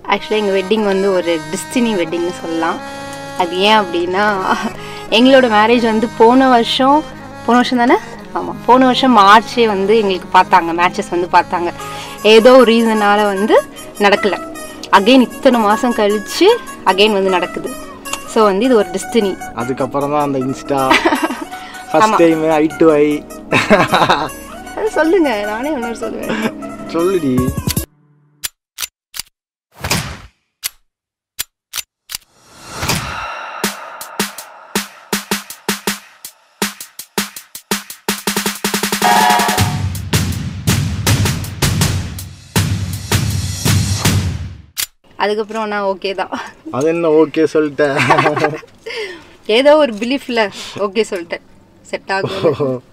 ஆக்சுவலாக எங்கள் வெட்டிங் வந்து ஒரு டிஸ்டினி வெட்டிங்னு சொல்லலாம் அது ஏன் அப்படின்னா எங்களோட மேரேஜ் வந்து போன வருஷம் போன வருஷம் தானே ஆமாம் போன வருஷம் மார்ச்சே வந்து எங்களுக்கு பார்த்தாங்க மேட்சஸ் வந்து பார்த்தாங்க ஏதோ ஒரு ரீசனால் வந்து நடக்கலை அகைன் இத்தனை மாதம் கழித்து அகைன் வந்து நடக்குது ஸோ வந்து இது ஒரு டிஸ்டினி அதுக்கப்புறம் தான் அந்த Insta first time I do I அது சொல்லுங்க நானே ஒன்று சொல்லுவேன் சொல்லுடி அதுக்கப்புறம் நான் ஓகே தான் அது என்ன ஓகே சொல்லிட்டேன் ஏதோ ஒரு பிலீஃப்ல ஓகே சொல்லிட்டேன் செட் ஆகும்